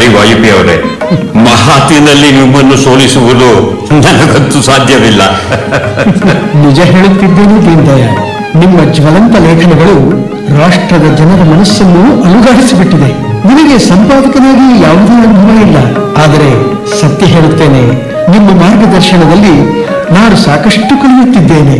ಸಾರಿ ವಾಯುಪಿ ಅವರೇ ಮಹಾತಿನಲ್ಲಿ ನಿಮ್ಮನ್ನು ಸೋಲಿಸುವುದು ನನಗಂತೂ ಸಾಧ್ಯವಿಲ್ಲ ನಿಜ ಹೇಳುತ್ತಿದ್ದೇನೆ ದೀನದಯಾಳ್ ನಿಮ್ಮ ಜ್ವಲಂತ ಲೇಖನಗಳು ರಾಷ್ಟ್ರದ ಜನರ ಮನಸ್ಸನ್ನು ಅಲುಗಾಡಿಸಿಬಿಟ್ಟಿದೆ ನಿನಗೆ ಸಂಪಾದಕನಾಗಿ ಯಾವುದೇ ಅನುಭವ ಇಲ್ಲ ಆದರೆ ಸತ್ಯ ಹೇಳುತ್ತೇನೆ ನಿಮ್ಮ ಮಾರ್ಗದರ್ಶನದಲ್ಲಿ ನಾನು ಸಾಕಷ್ಟು ಕಲಿಯುತ್ತಿದ್ದೇನೆ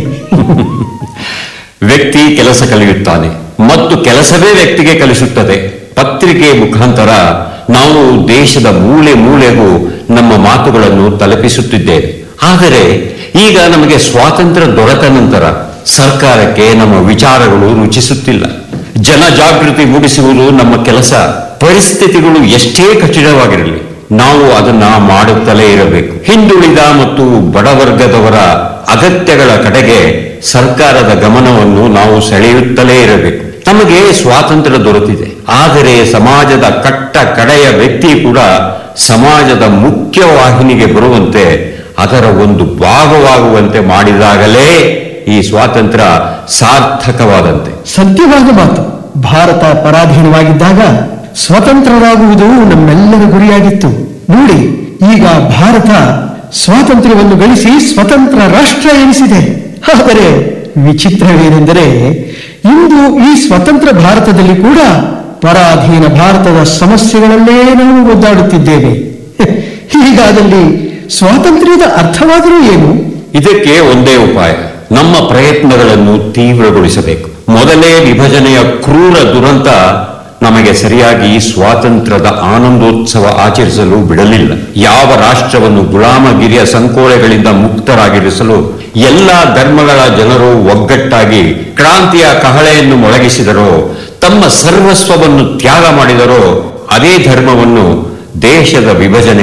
ವ್ಯಕ್ತಿ ಕೆಲಸ ಕಲಿಯುತ್ತಾನೆ ಮತ್ತು ಕೆಲಸವೇ ವ್ಯಕ್ತಿಗೆ ಕಲಿಸುತ್ತದೆ ಪತ್ರಿಕೆ ಮುಖಾಂತರ ನಾವು ದೇಶದ ಮೂಲೆ ಮೂಲೆಗೂ ನಮ್ಮ ಮಾತುಗಳನ್ನು ತಲುಪಿಸುತ್ತಿದ್ದೇವೆ ಆದರೆ ಈಗ ನಮಗೆ ಸ್ವಾತಂತ್ರ್ಯ ದೊರೆತ ನಂತರ ಸರ್ಕಾರಕ್ಕೆ ನಮ್ಮ ವಿಚಾರಗಳು ರುಚಿಸುತ್ತಿಲ್ಲ ಜನಜಾಗೃತಿ ಮೂಡಿಸುವುದು ನಮ್ಮ ಕೆಲಸ ಪರಿಸ್ಥಿತಿಗಳು ಎಷ್ಟೇ ಕಠಿಣವಾಗಿರಲಿ ನಾವು ಅದನ್ನ ಮಾಡುತ್ತಲೇ ಇರಬೇಕು ಹಿಂದುಳಿದ ಮತ್ತು ಬಡವರ್ಗದವರ ಅಗತ್ಯಗಳ ಕಡೆಗೆ ಸರ್ಕಾರದ ಗಮನವನ್ನು ನಾವು ಸೆಳೆಯುತ್ತಲೇ ಇರಬೇಕು ನಮಗೆ ಸ್ವಾತಂತ್ರ್ಯ ದೊರೆತಿದೆ ಆದರೆ ಸಮಾಜದ ಕಟ್ಟ ಕಡೆಯ ವ್ಯಕ್ತಿ ಕೂಡ ಸಮಾಜದ ಮುಖ್ಯ ವಾಹಿನಿಗೆ ಬರುವಂತೆ ಅದರ ಒಂದು ಭಾಗವಾಗುವಂತೆ ಮಾಡಿದಾಗಲೇ ಈ ಸ್ವಾತಂತ್ರ್ಯ ಸಾರ್ಥಕವಾದಂತೆ ಸತ್ಯವಾದ ಮಾತು ಭಾರತ ಪರಾಧೀನವಾಗಿದ್ದಾಗ ಸ್ವತಂತ್ರರಾಗುವುದು ನಮ್ಮೆಲ್ಲರ ಗುರಿಯಾಗಿತ್ತು ನೋಡಿ ಈಗ ಭಾರತ ಸ್ವಾತಂತ್ರ್ಯವನ್ನು ಗಳಿಸಿ ಸ್ವತಂತ್ರ ರಾಷ್ಟ್ರ ಎನಿಸಿದೆ ಆದರೆ ವಿಚಿತ್ರವೇನೆಂದರೆ ಇಂದು ಈ ಸ್ವತಂತ್ರ ಭಾರತದಲ್ಲಿ ಕೂಡ ಪರಾಧೀನ ಭಾರತದ ಸಮಸ್ಯೆಗಳಲ್ಲೇ ನಾವು ಒದ್ದಾಡುತ್ತಿದ್ದೇವೆ ಹೀಗಾದಲ್ಲಿ ಸ್ವಾತಂತ್ರ್ಯದ ಅರ್ಥವಾದರೂ ಏನು ಇದಕ್ಕೆ ಒಂದೇ ಉಪಾಯ ನಮ್ಮ ಪ್ರಯತ್ನಗಳನ್ನು ತೀವ್ರಗೊಳಿಸಬೇಕು ಮೊದಲೇ ವಿಭಜನೆಯ ಕ್ರೂರ ದುರಂತ ನಮಗೆ ಸರಿಯಾಗಿ ಸ್ವಾತಂತ್ರ್ಯದ ಆನಂದೋತ್ಸವ ಆಚರಿಸಲು ಬಿಡಲಿಲ್ಲ ಯಾವ ರಾಷ್ಟ್ರವನ್ನು ಗುಲಾಮಗಿರಿಯ ಸಂಕೋಲೆಗಳಿಂದ ಮುಕ್ತರಾಗಿರಿಸಲು ಎಲ್ಲಾ ಧರ್ಮಗಳ ಜನರು ಒಗ್ಗಟ್ಟಾಗಿ ಕ್ರಾಂತಿಯ ಕಹಳೆಯನ್ನು ಮೊಳಗಿಸಿದರೋ ತಮ್ಮ ಸರ್ವಸ್ವವನ್ನು ತ್ಯಾಗ ಮಾಡಿದರೋ ಅದೇ ಧರ್ಮವನ್ನು ದೇಶದ ವಿಭಜನೆ